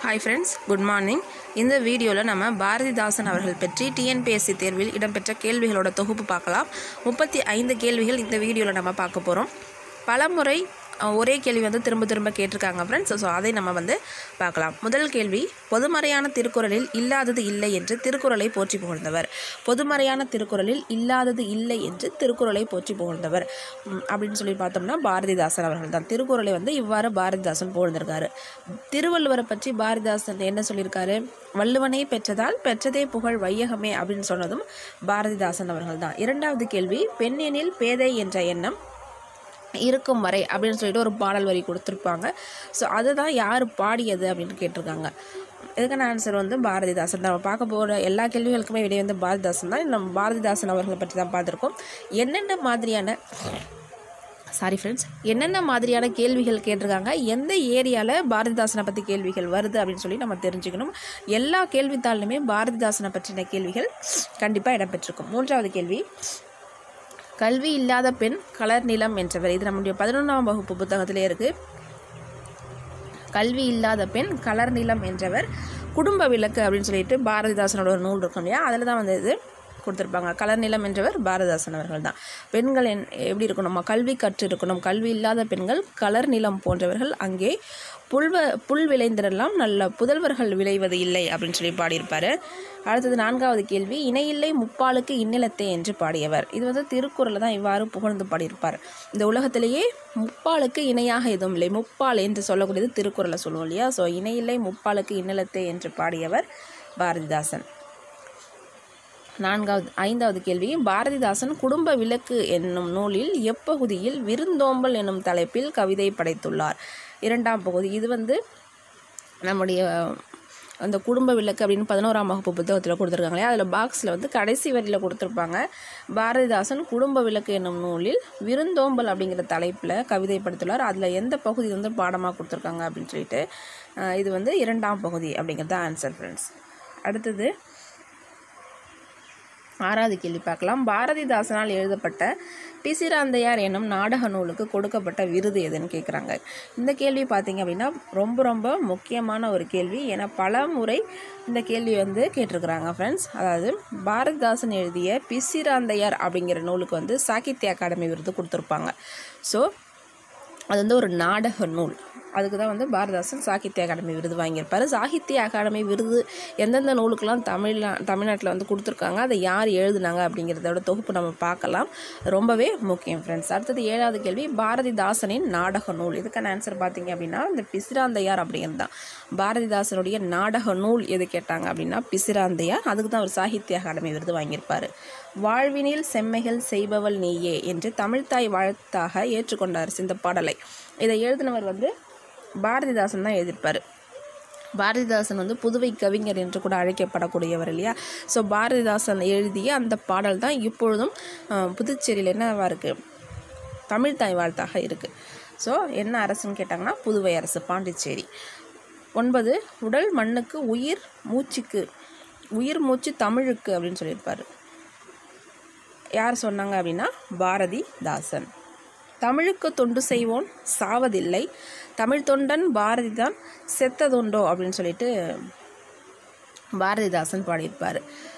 hi friends good morning இந்த வீடியோவில் நம்ம பாரதிதாசன் அவர்கள் பற்றி டிஎன்பிஎஸ்சி தேர்வில் இடம்பெற்ற கேள்விகளோட தொகுப்பு பார்க்கலாம் முப்பத்தி ஐந்து கேள்விகள் இந்த வீடியோவில் நம்ம பார்க்க போகிறோம் பலமுறை அஹ், ஒரே கேள்வி வந்து திரும்ப திரும்ப கேட்டிருக்காங்க ஃப்ரெண்ட்ஸ் ஸோ அதை நம்ம வந்து பார்க்கலாம் முதல் கேள்வி பொதுமறையான திருக்குறளில் இல்லாதது இல்லை என்று திருக்குறளை போற்றி புகழ்ந்தவர் பொதுமறையான திருக்குறளில் இல்லாதது இல்லை என்று திருக்குறளை போற்றி புகழ்ந்தவர் ம், அப்படின்னு சொல்லி பார்த்தோம்னா பாரதிதாசன் அவர்கள் தான் திருக்குறளை வந்து இவ்வாறு பாரதிதாசன் புகழ்ந்திருக்காரு திருவள்ளுவரை பற்றி பாரதிதாசன் என்ன சொல்லியிருக்காரு வள்ளுவனே பெற்றதால் பெற்றதே புகழ் வையகமே அப்படின்னு சொன்னதும் பாரதிதாசன் அவர்கள் தான் இரண்டாவது கேள்வி பெண்ணெனில் பேதை என்ற எண்ணம் இருக்கும் வரை அப்படின்னு சொல்லிட்டு ஒரு பாடல் வரி கொடுத்துருப்பாங்க ஸோ அதுதான் யார் பாடியது அப்படின்னு கேட்டிருக்காங்க இதுக்கான ஆன்சர் வந்து பாரதிதாசன் நம்ம பார்க்க போகிற எல்லா கேள்விகளுக்குமே விடை வந்து பாரதிதாசன் தான் நம்ம பாரதிதாசன் அவர்களை பற்றி தான் பார்த்துருக்கோம் என்னென்ன மாதிரியான சாரி ஃப்ரெண்ட்ஸ் என்னென்ன மாதிரியான கேள்விகள் கேட்டிருக்காங்க எந்த ஏரியாவில் பாரதிதாசனை பற்றி கேள்விகள் வருது அப்படின்னு சொல்லி நம்ம தெரிஞ்சுக்கணும் எல்லா கேள்வித்தாளுமே பாரதிதாசனை பற்றின கேள்விகள் கண்டிப்பாக இடம்பெற்றிருக்கும் மூன்றாவது கேள்வி கல்வி இல்லாத பெண் கலர் நிலம் என்றவர் இது நம்முடைய பதினொன்றாம் வகுப்பு புத்தகத்திலே இருக்குது கல்வி இல்லாத பெண் கலர் நிலம் என்றவர் குடும்ப விளக்கு அப்படின்னு சொல்லிட்டு பாரதிதாசனோட ஒரு நூல் இருக்கும் இல்லையா அதில் தான் வந்து இது கொடுத்துருப்பாங்க கலர் நிலம் என்றவர் பாரதிதாசன் அவர்கள் தான் பெண்கள் என் எப்படி இருக்கணும் கல்வி கற்று இருக்கணும் கல்வி இல்லாத பெண்கள் கலர் நிலம் போன்றவர்கள் அங்கே புல்வ புல் விளைந்திடலாம் நல்ல புதல்வர்கள் விளைவது இல்லை அப்படின்னு சொல்லி பாடியிருப்பார் அடுத்தது நான்காவது கேள்வி இணையில்லை முப்பாலுக்கு இந்நிலத்தே என்று பாடியவர் இது வந்து திருக்குறளில் தான் இவ்வாறு புகழ்ந்து பாடியிருப்பார் இந்த உலகத்திலேயே முப்பாலுக்கு இணையாக எதுவும் இல்லை முப்பால் என்று சொல்லக்கூடியது திருக்குறளை சொல்லுவோம் இல்லையா ஸோ இணையில்லை முப்பாலுக்கு இந்நிலத்தே என்று பாடியவர் பாரதிதாசன் நான்காவது ஐந்தாவது கேள்வி பாரதிதாசன் குடும்ப விளக்கு என்னும் நூலில் எப்பகுதியில் விருந்தோம்பல் என்னும் தலைப்பில் கவிதை படைத்துள்ளார் இரண்டாம் பகுதி இது வந்து நம்முடைய அந்த குடும்ப விளக்கு அப்படின்னு பதினோராம் வகுப்பு புத்தகத்தில் கொடுத்துருக்காங்களே அதில் பாக்ஸில் வந்து கடைசி வரியில் கொடுத்துருப்பாங்க பாரதிதாசன் குடும்ப விளக்கு என்னும் நூலில் விருந்தோம்பல் அப்படிங்கிற தலைப்பில் கவிதை படைத்துள்ளார் அதில் எந்த பகுதி வந்து பாடமாக கொடுத்துருக்காங்க அப்படின்னு சொல்லிட்டு அஹ், இது வந்து இரண்டாம் பகுதி அப்படிங்கிறது தான் ஆன்சர் ஃப்ரெண்ட்ஸ் அடுத்தது ஆறாவது கேள்வி பார்க்கலாம் பாரதிதாசனால் எழுதப்பட்ட பிசிராந்தையார் என்னும் நாடக நூலுக்கு கொடுக்கப்பட்ட விருது எதுன்னு கேட்குறாங்க இந்த கேள்வி பார்த்தீங்க அப்படின்னா ரொம்ப ரொம்ப முக்கியமான ஒரு கேள்வி ஏன்னா பல முறை இந்த கேள்வி வந்து கேட்டிருக்கிறாங்க ஃப்ரெண்ட்ஸ் அதாவது பாரதிதாசன் எழுதிய பிசிராந்தையார் அப்படிங்கிற நூலுக்கு வந்து சாகித்ய அகாடமி விருது கொடுத்துருப்பாங்க ஸோ அது வந்து ஒரு நாடக நூல் அதுக்கு தான் வந்து பாரதிதாசன் சாகித்ய அகாடமி விருது வாங்கியிருப்பார் சாகித்ய அகாடமி விருது எந்தெந்த நூலுக்கெல்லாம் தமிழ்நா தமிழ்நாட்டில் வந்து கொடுத்துருக்காங்க அதை யார் எழுதுனாங்க அப்படிங்கிறதோட தொகுப்பு நம்ம பார்க்கலாம் ரொம்பவே முக்கியம் ஃப்ரெண்ட்ஸ் அடுத்தது ஏழாவது கேள்வி பாரதிதாசனின் நாடக நூல் இதுக்கான ஆன்சர் பார்த்தீங்க அப்படின்னா இந்த பிசிராந்தையார் அப்படிங்கிறது தான் பாரதிதாசனுடைய நாடக நூல் எது கேட்டாங்க அப்படின்னா பிசிராந்தையார் அதுக்கு தான் அவர் சாகித்ய அகாடமி விருது வாங்கியிருப்பார் வாழ்வினில் செம்மைகள் செய்பவள் நீயே என்று தமிழ்த்தாய் வாழ்த்தாக ஏற்றுக்கொண்டார் இந்த பாடலை இதை எழுதினவர் வந்து பாரதிதாசன் தான் எழுதியிருப்பார் பாரதிதாசன் வந்து புதுவை கவிஞர் என்று கூட அழைக்கப்படக்கூடியவர் இல்லையா ஸோ பாரதிதாசன் எழுதிய அந்த பாடல் தான் இப்பொழுதும் அஹ், புதுச்சேரியில் என்னவா இருக்குது தமிழ் தாய் வாழ்த்தாக இருக்குது ஸோ என்ன அரசுன்னு கேட்டாங்கன்னா புதுவை அரசு பாண்டிச்சேரி ஒன்பது உடல் மண்ணுக்கு உயிர் மூச்சுக்கு உயிர் மூச்சு தமிழுக்கு அப்படின்னு சொல்லியிருப்பார் யார் சொன்னாங்க அப்படின்னா பாரதிதாசன் தமிழுக்கு தொண்டு செய்வோன் சாவதில்லை தமிழ் தொண்டன் பாரதிதான் செத்ததுண்டோ அப்படின்னு சொல்லிட்டு பாரதிதாசன் பாடியிருப்பார்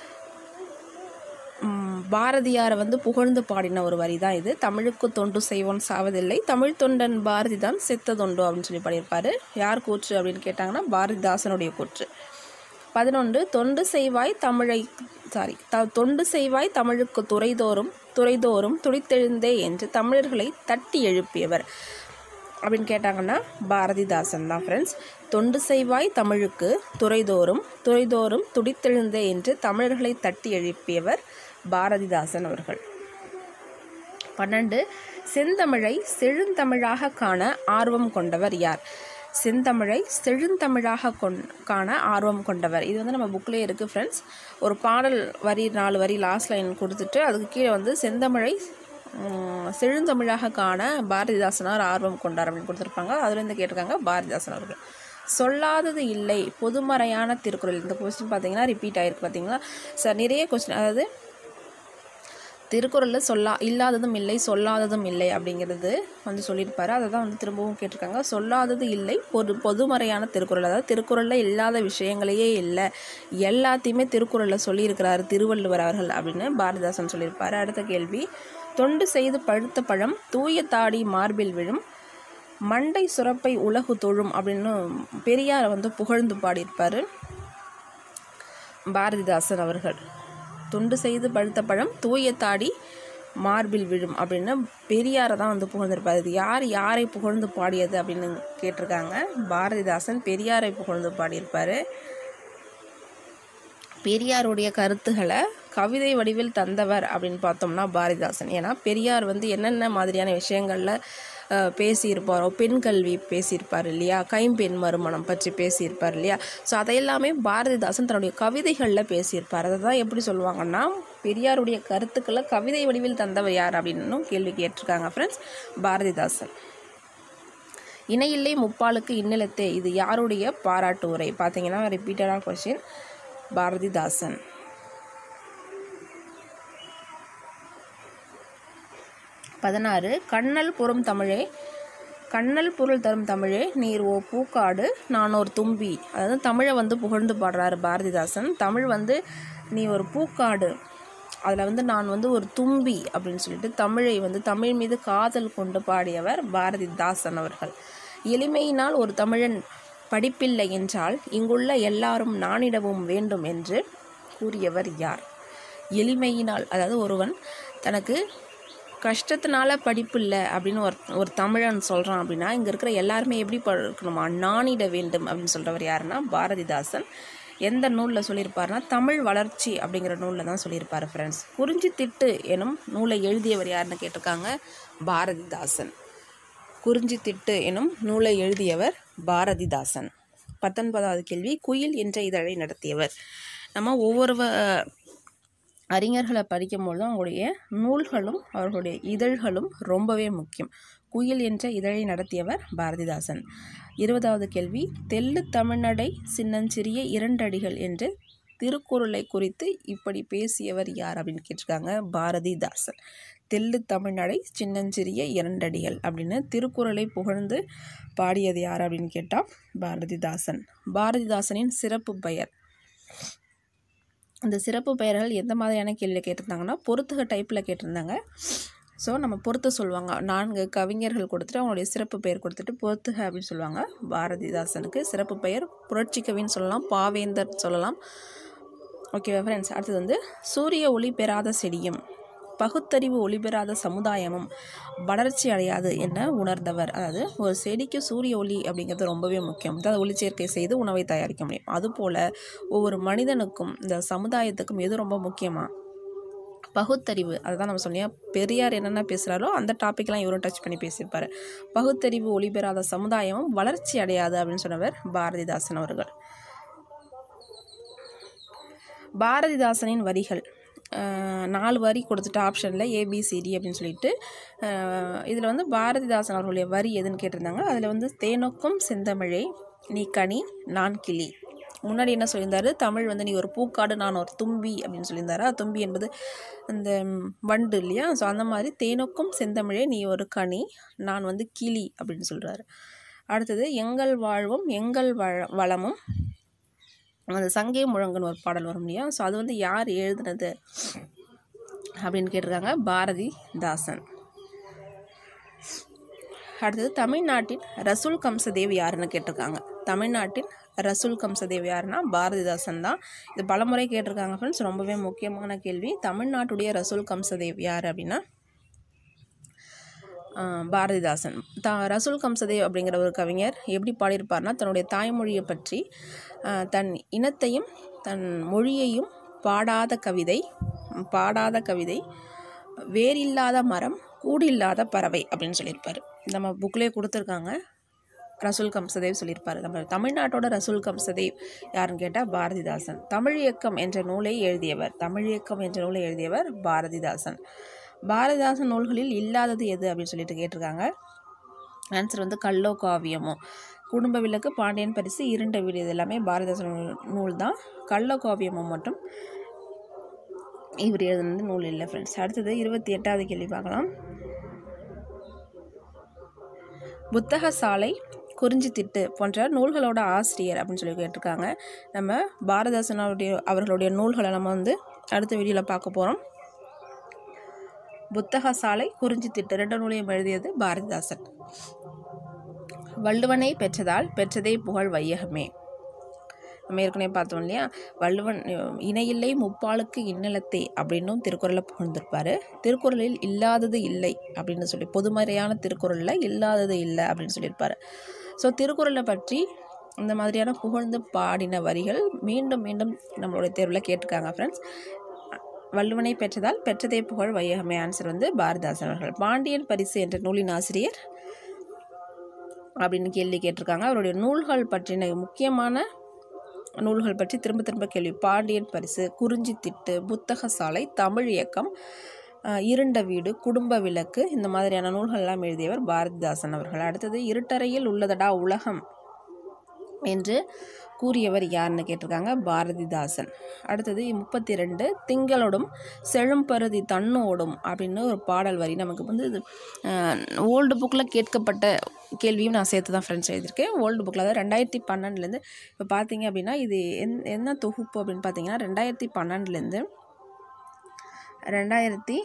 ம், பாரதியாரை வந்து புகழ்ந்து பாடின ஒரு வரி தான் இது தமிழுக்கு தொண்டு செய்வோன் சாவதில்லை தமிழ் தொண்டன் பாரதிதான் செத்ததுண்டோ அப்படின்னு சொல்லி பாடியிருப்பார் யார் கூற்று அப்படின்னு கேட்டாங்கன்னா பாரதிதாசனுடைய கூற்று பதினொன்று தொண்டு செய்வாய் தமிழை சாரி த தொண்டு செய்வாய் தமிழுக்கு துறைதோறும் துறைதோறும் துடித்தெழுந்தே என்று தமிழர்களை தட்டி எழுப்பியவர் அப்படின்னு கேட்டாங்கன்னா பாரதிதாசன் தான் ஃப்ரெண்ட்ஸ் தொண்டு செய்வாய் தமிழுக்கு துறைதோறும் துறைதோறும் துடித்தெழுந்தே என்று தமிழர்களை தட்டி எழுப்பியவர் பாரதிதாசன் அவர்கள் பன்னெண்டு செந்தமிழை செழுந்தமிழாக காண ஆர்வம் கொண்டவர் யார் செந்தமிழை செழுந்தமிழாக கொண் காண ஆர்வம் கொண்டவர் இது வந்து நம்ம புக்லேயே இருக்குது ஃப்ரெண்ட்ஸ் ஒரு பாடல் வரி நாலு வரி லாஸ்ட் லைன் கொடுத்துட்டு அதுக்கு கீழே வந்து செந்தமிழை உம், செழுந்தமிழாக காண பாரதிதாசனார் ஆர்வம் கொண்டார் அப்படின்னு கொடுத்துருப்பாங்க அதுலேருந்து கேட்டிருக்காங்க பாரதிதாசன் அவர்கள் சொல்லாதது இல்லை பொதுமறையான திருக்குறள் இந்த கொஸ்டின் பார்த்தீங்கன்னா ரிப்பீட் ஆகிருக்கு பார்த்தீங்களா சார் நிறைய கொஸ்டின் அதாவது திருக்குறளில் சொல்லா இல்லாததும் இல்லை சொல்லாததும் இல்லை அப்படிங்கிறது வந்து சொல்லியிருப்பாரு அதை தான் வந்து திரும்பவும் கேட்டிருக்காங்க சொல்லாதது இல்லை பொது பொதுமறையான திருக்குறள் அதாவது திருக்குறளில் இல்லாத விஷயங்களையே இல்லை எல்லாத்தையுமே திருக்குறளில் சொல்லியிருக்கிறாரு திருவள்ளுவர் அவர்கள் அப்படின்னு பாரதிதாசன் சொல்லியிருப்பாரு அடுத்த கேள்வி தொண்டு செய்து பழுத்த பழம் தூய தாடி மார்பில் விழும் மண்டை சுரப்பை உலகு தொழும் அப்படின்னு பெரியாரை வந்து புகழ்ந்து பாடியிருப்பார் பாரதிதாசன் அவர்கள் துண்டு செய்து பழுத்த பழம் தூய தாடி மார்பில் விழும் அப்படின்னு பெரியாரை தான் வந்து புகழ்ந்திருப்பார் இது யார் யாரை புகழ்ந்து பாடியது அப்படின்னு கேட்டிருக்காங்க பாரதிதாசன் பெரியாரை புகழ்ந்து பாடியிருப்பார் பெரியாருடைய கருத்துக்களை கவிதை வடிவில் தந்தவர் அப்படின்னு பார்த்தோம்னா பாரதிதாசன் ஏன்னா பெரியார் வந்து என்னென்ன மாதிரியான விஷயங்களில் அஹ், பேசியிருப்பாரோ பெண் கல்வி பேசியிருப்பார் இல்லையா கைம்பெண் மறுமணம் பற்றி பேசியிருப்பார் இல்லையா ஸோ அதையெல்லாமே பாரதிதாசன் தன்னுடைய கவிதைகளில் பேசியிருப்பார் அதை தான் எப்படி சொல்லுவாங்கன்னா பெரியாருடைய கருத்துக்களை கவிதை வடிவில் தந்தவர் யார் அப்படின்னு கேள்வி கேட்டிருக்காங்க ஃப்ரெண்ட்ஸ் பாரதிதாசன் இணையில்லை முப்பாலுக்கு இன்னிலத்தே இது யாருடைய பாராட்டு உரை பார்த்தீங்கன்னா ரிப்பீட்டடான கொஸ்டின் பாரதிதாசன் பதினாறு கண்ணல் புறம் தமிழே கண்ணல் பொருள் தரும் தமிழே நீர் ஓ பூக்காடு நான் ஒரு தும்பி அதாவது தமிழை வந்து புகழ்ந்து பாடுறாரு பாரதிதாசன் தமிழ் வந்து நீ ஒரு பூக்காடு அதில் வந்து நான் வந்து ஒரு தும்பி அப்படின்னு சொல்லிட்டு தமிழை வந்து தமிழ் மீது காதல் கொண்டு பாடியவர் பாரதிதாசன் அவர்கள் எளிமையினால் ஒரு தமிழன் படிப்பில்லை என்றால் இங்குள்ள எல்லாரும் நானிடவும் வேண்டும் என்று கூறியவர் யார் எளிமையினால் அதாவது ஒருவன் தனக்கு கஷ்டத்தினால படிப்பு இல்லை அப்படின்னு ஒரு ஒரு தமிழன் சொல்கிறான் அப்படின்னா இங்கே இருக்கிற எல்லாருமே எப்படி இருக்கணுமா நாணிட வேண்டும் அப்படின்னு சொல்கிறவர் யாருன்னா பாரதிதாசன் எந்த நூலில் சொல்லியிருப்பாருன்னா தமிழ் வளர்ச்சி அப்படிங்கிற நூலில் தான் சொல்லியிருப்பார் ஃப்ரெண்ட்ஸ் குறிஞ்சி திட்டு எனும் நூலை எழுதியவர் யாருன்னு கேட்டிருக்காங்க பாரதிதாசன் குறிஞ்சி திட்டு எனும் நூலை எழுதியவர் பாரதிதாசன் பத்தொன்பதாவது கேள்வி குயில் என்ற இதழை நடத்தியவர் நம்ம ஒவ்வொரு வ- அறிஞர்களை படிக்கும்பொழுது அவங்களுடைய நூல்களும் அவர்களுடைய இதழ்களும் ரொம்பவே முக்கியம் குயில் என்ற இதழை நடத்தியவர் பாரதிதாசன் இருபதாவது கேள்வி தெள்ளு தமிழ்நடை சின்னஞ்சிறிய இரண்டடிகள் என்று திருக்குறளை குறித்து இப்படி பேசியவர் யார் அப்படின்னு கேட்டிருக்காங்க பாரதிதாசன் தெள்ளு தமிழ்நடை சின்னஞ்சிறிய இரண்டடிகள் அப்படின்னு திருக்குறளை புகழ்ந்து பாடியது யார் அப்படின்னு கேட்டால் பாரதிதாசன் பாரதிதாசனின் சிறப்பு பெயர் இந்த சிறப்பு பெயர்கள் எந்த மாதிரியான கேள்வியில் கேட்டிருந்தாங்கன்னா பொறுத்துக டைப்பில் கேட்டிருந்தாங்க ஸோ நம்ம பொறுத்து சொல்லுவாங்க நான்கு கவிஞர்கள் கொடுத்துட்டு அவங்களுடைய சிறப்பு பெயர் கொடுத்துட்டு பொறுத்துக அப்படின்னு சொல்லுவாங்க பாரதிதாசனுக்கு சிறப்பு பெயர் புரட்சி கவின்னு சொல்லலாம் பாவேந்தர் சொல்லலாம் ஓகேவா ஃப்ரெண்ட்ஸ் அடுத்தது வந்து சூரிய ஒளி பெறாத செடியும் பகுத்தறிவு ஒளி பெறாத சமுதாயமும் வளர்ச்சி அடையாது என உணர்ந்தவர் அதாவது ஒரு செடிக்கு சூரிய ஒளி அப்படிங்கிறது ரொம்பவே முக்கியம் அதாவது ஒளிச்சேர்க்கை செய்து உணவை தயாரிக்க முடியும் அதுபோல் ஒவ்வொரு மனிதனுக்கும் இந்த சமுதாயத்துக்கும் எது ரொம்ப முக்கியமா பகுத்தறிவு அதுதான் நம்ம சொன்னோம் பெரியார் என்னென்ன பேசுகிறாரோ அந்த டாப்பிக்லாம் இவரும் டச் பண்ணி பேசியிருப்பார் பகுத்தறிவு ஒளி பெறாத சமுதாயமும் வளர்ச்சி அடையாது அப்படின்னு சொன்னவர் பாரதிதாசன் அவர்கள் பாரதிதாசனின் வரிகள் அஹ், நாலு வரி கொடுத்துட்டு ஆப்ஷனில் ஏபிசிடி அப்படின்னு சொல்லிட்டு இதில் வந்து பாரதிதாசன் அவர்களுடைய வரி எதுன்னு கேட்டிருந்தாங்க அதில் வந்து தேனொக்கும் செந்தமிழே நீ கனி நான் கிளி முன்னாடி என்ன சொல்லியிருந்தாரு தமிழ் வந்து நீ ஒரு பூக்காடு நான் ஒரு தும்பி அப்படின்னு சொல்லியிருந்தாரா தும்பி என்பது அந்த ம், வண்டு இல்லையா ஸோ அந்த மாதிரி தேனொக்கும் செந்தமிழே நீ ஒரு கனி நான் வந்து கிளி அப்படின்னு சொல்கிறாரு அடுத்தது எங்கள் வாழ்வும் எங்கள் வள வளமும் அந்த சங்கே முழங்குன்னு ஒரு பாடல் வரும் இல்லையா ஸோ அது வந்து யார் எழுதுனது அப்படின்னு கேட்டிருக்காங்க பாரதிதாசன் அடுத்தது தமிழ்நாட்டின் ரசூல் கம்சதேவ் யாருன்னு கேட்டிருக்காங்க தமிழ்நாட்டின் ரசூல் கம்சதேவ் யாருன்னா பாரதிதாசன் தான் இது பலமுறை கேட்டிருக்காங்க ஃப்ரெண்ட்ஸ் ரொம்பவே முக்கியமான கேள்வி தமிழ்நாட்டுடைய ரசூல் கம்சதேவ் யார் அப்படின்னா ஆஹ் பாரதிதாசன் த ரசூல் கம்சதேவ் அப்படிங்கிற ஒரு கவிஞர் எப்படி பாடியிருப்பார்னா தன்னுடைய தாய்மொழியை பற்றி ஆஹ் தன் இனத்தையும் தன் மொழியையும் பாடாத கவிதை பாடாத கவிதை வேரில்லாத மரம் கூடில்லாத பறவை அப்படின்னு சொல்லியிருப்பார் நம்ம புக்லேயே கொடுத்துருக்காங்க ரசூல் கம்சதேவ் சொல்லியிருப்பார் நம்ம தமிழ்நாட்டோட ரசூல் கம்சதேவ் யாருன்னு கேட்டால் பாரதிதாசன் தமிழ் இயக்கம் என்ற நூலை எழுதியவர் தமிழ் இயக்கம் என்ற நூலை எழுதியவர் பாரதிதாசன் பாரதிதாசன் நூல்களில் இல்லாதது எது அப்படின்னு சொல்லிட்டு கேட்டிருக்காங்க ஆன்சர் வந்து கல்லோ காவியமோ குடும்ப விளக்கு பாண்டியன் பரிசு இரண்ட வீடு இது எல்லாமே பாரதிதாசன் நூல் நூல் தான் கள்ள காவியமும் மட்டும் இவர் எழுதுனது நூல் இல்லை ஃப்ரெண்ட்ஸ் அடுத்தது இருபத்தி எட்டாவது கேள்வி பார்க்கலாம் புத்தக சாலை குறிஞ்சி திட்டு போன்ற நூல்களோட ஆசிரியர் அப்படின்னு சொல்லி கேட்டிருக்காங்க நம்ம பாரதாசன் அவருடைய அவர்களுடைய நூல்களை நம்ம வந்து அடுத்த வீடியோவில் பார்க்க போகிறோம் புத்தக சாலை குறிஞ்சி திட்டு ரெண்டு நூலையும் எழுதியது பாரதிதாசன் வள்ளுவனை பெற்றதால் பெற்றதே புகழ் வையகமே நம்ம ஏற்கனவே பார்த்தோம் இல்லையா வள்ளுவன் இணையில்லை முப்பாலுக்கு இன்னலத்தே அப்படின்னும் திருக்குறளை புகழ்ந்திருப்பார் திருக்குறளில் இல்லாதது இல்லை அப்படின்னு சொல்லி பொதுமறையான திருக்குறளில் இல்லாதது இல்லை அப்படின்னு சொல்லியிருப்பார் ஸோ திருக்குறளை பற்றி இந்த மாதிரியான புகழ்ந்து பாடின வரிகள் மீண்டும் மீண்டும் நம்மளுடைய தேர்வில் கேட்டிருக்காங்க ஃப்ரெண்ட்ஸ் வள்ளுவனை பெற்றதால் பெற்றதே புகழ் வையகமே ஆன்சர் வந்து பாரதிதாசன் அவர்கள் பாண்டியன் பரிசு என்ற நூலின் ஆசிரியர் அப்படின்னு கேள்வி கேட்டிருக்காங்க அவருடைய நூல்கள் பற்றின முக்கியமான நூல்கள் பற்றி திரும்ப திரும்ப கேள்வி பாண்டியன் பரிசு குறிஞ்சி திட்டு புத்தக சாலை தமிழ் இயக்கம் அஹ், இருண்ட வீடு குடும்ப விளக்கு இந்த மாதிரியான நூல்கள்லாம் எழுதியவர் பாரதிதாசன் அவர்கள் அடுத்தது இருட்டறையில் உள்ளதடா உலகம் என்று கூறியவர் யாருன்னு கேட்டிருக்காங்க பாரதிதாசன் அடுத்தது முப்பத்தி ரெண்டு திங்களோடும் செழும்பருதி தன்னோடும் அப்படின்னு ஒரு பாடல் வரி நமக்கு வந்து இது ஓல்டு புக்கில் கேட்கப்பட்ட கேள்வியும் நான் சேர்த்து தான் ஃப்ரெண்ட்ஸ் எழுதியிருக்கேன் ஓல்டு புக்கில் அதாவது ரெண்டாயிரத்தி பன்னெண்டுலேருந்து இப்போ பார்த்தீங்க அப்படின்னா இது என் என்ன தொகுப்பு அப்படின்னு பார்த்தீங்கன்னா ரெண்டாயிரத்தி பன்னெண்டுலேருந்து ரெண்டாயிரத்தி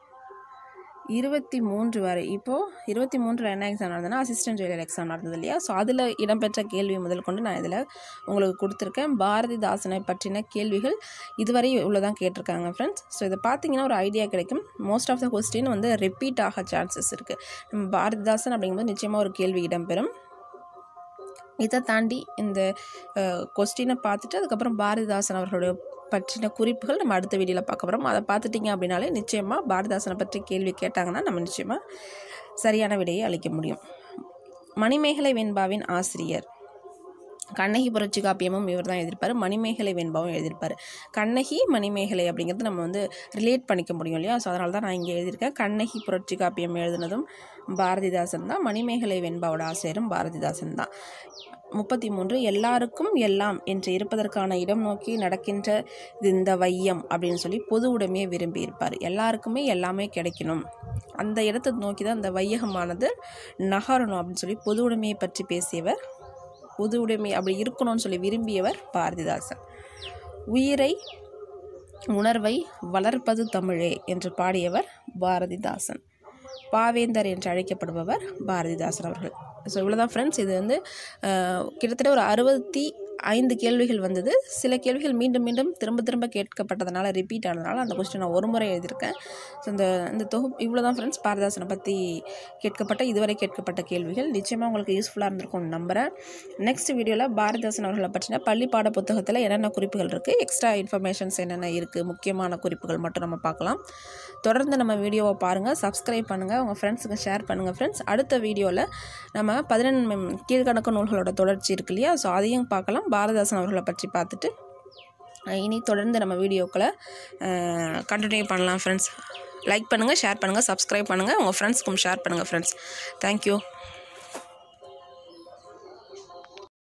இருபத்தி மூன்று வரை இப்போது இருபத்தி மூன்றில் என்ன எக்ஸாம் நடந்ததுன்னா அசிஸ்டன்ட் ஜுவலர் எக்ஸாம் நடந்தது இல்லையா ஸோ அதில் இடம்பெற்ற கேள்வி முதல் கொண்டு நான் இதில் உங்களுக்கு கொடுத்துருக்கேன் பாரதிதாசனை பற்றின கேள்விகள் இதுவரை உள்ளதான் கேட்டிருக்காங்க ஃப்ரெண்ட்ஸ் ஸோ இதை பார்த்தீங்கன்னா ஒரு ஐடியா கிடைக்கும் மோஸ்ட் ஆஃப் த கொஸ்டின் வந்து ரிப்பீட் ஆக சான்சஸ் இருக்குது நம்ம பாரதிதாசன் அப்படிங்கும்போது நிச்சயமாக ஒரு கேள்வி இடம்பெறும் இதை தாண்டி இந்த கொஸ்டினை பார்த்துட்டு அதுக்கப்புறம் பாரதிதாசன் அவர்களுடைய பற்றின குறிப்புகள் நம்ம அடுத்த வீடியோவில் பார்க்க போகிறோம் அதை பார்த்துட்டிங்க அப்படின்னாலே நிச்சயமாக பாரதிதாசனை பற்றி கேள்வி கேட்டாங்கன்னா நம்ம நிச்சயமாக சரியான விடையை அளிக்க முடியும் மணிமேகலை வெண்பாவின் ஆசிரியர் கண்ணகி புரட்சி காப்பியமும் இவர் தான் எழுதியிருப்பார் மணிமேகலை வெண்பாவும் எழுதியிருப்பார் கண்ணகி மணிமேகலை அப்படிங்கிறது நம்ம வந்து ரிலேட் பண்ணிக்க முடியும் இல்லையா ஸோ அதனால தான் நான் இங்கே எழுதியிருக்கேன் கண்ணகி புரட்சி காப்பியம் எழுதினதும் பாரதிதாசன் தான் மணிமேகலை வெண்பாவோட ஆசிரியரும் பாரதிதாசன் தான் முப்பத்தி மூன்று எல்லாருக்கும் எல்லாம் என்று இருப்பதற்கான இடம் நோக்கி நடக்கின்ற இது இந்த வையம் அப்படின்னு சொல்லி பொது உடைமையை விரும்பி இருப்பார் எல்லாருக்குமே எல்லாமே கிடைக்கணும் அந்த இடத்தை நோக்கி தான் அந்த வையகமானது நகரணும் அப்படின்னு சொல்லி பொது உடைமையை பற்றி பேசியவர் பொது உடைமை அப்படி இருக்கணும்னு சொல்லி விரும்பியவர் பாரதிதாசன் உயிரை உணர்வை வளர்ப்பது தமிழே என்று பாடியவர் பாரதிதாசன் பாவேந்தர் என்று அழைக்கப்படுபவர் பாரதிதாசன் அவர்கள் ஸோ இவ்வளோதான் ஃப்ரெண்ட்ஸ் இது வந்து அஹ், கிட்டத்தட்ட ஒரு அறுபத்தி ஐந்து கேள்விகள் வந்தது சில கேள்விகள் மீண்டும் மீண்டும் திரும்ப திரும்ப கேட்கப்பட்டதுனால ரிப்பீட் ஆனதுனால அந்த கொஸ்டின் நான் ஒரு முறை எழுதியிருக்கேன் ஸோ இந்த இந்த தொகுப்பு இவ்வளோ தான் ஃப்ரெண்ட்ஸ் பாரதாசனை பற்றி கேட்கப்பட்ட இதுவரை கேட்கப்பட்ட கேள்விகள் நிச்சயமாக உங்களுக்கு யூஸ்ஃபுல்லாக இருந்திருக்கும்னு நம்புகிறேன் நெக்ஸ்ட் வீடியோவில் பாரதிதாசன் அவர்களை பற்றின பள்ளி பாட புத்தகத்தில் என்னென்ன குறிப்புகள் இருக்குது எக்ஸ்ட்ரா இன்ஃபர்மேஷன்ஸ் என்னென்ன இருக்குது முக்கியமான குறிப்புகள் மட்டும் நம்ம பார்க்கலாம் தொடர்ந்து நம்ம வீடியோவை பாருங்கள் சப்ஸ்கிரைப் பண்ணுங்கள் உங்கள் ஃப்ரெண்ட்ஸுக்கு ஷேர் பண்ணுங்கள் ஃப்ரெண்ட்ஸ் அடுத்த வீடியோவில் நம்ம பதினெண்டு கீழ்கணக்கு நூல்களோட தொடர்ச்சி இருக்கு இல்லையா ஸோ அதையும் பார்க்கலாம் பாரதாசன் அவர்களை பற்றி பார்த்துட்டு அஹ், இனி தொடர்ந்து நம்ம வீடியோக்களை கண்டினியூ பண்ணலாம் ஃப்ரெண்ட்ஸ் லைக் பண்ணுங்கள் ஷேர் பண்ணுங்கள் சப்ஸ்கிரைப் பண்ணுங்கள் உங்கள் ஃப்ரெண்ட்ஸ்க்கும் ஷேர் பண்ணுங்கள் ஃப்ரெண்ட்ஸ் தேங்க்யூ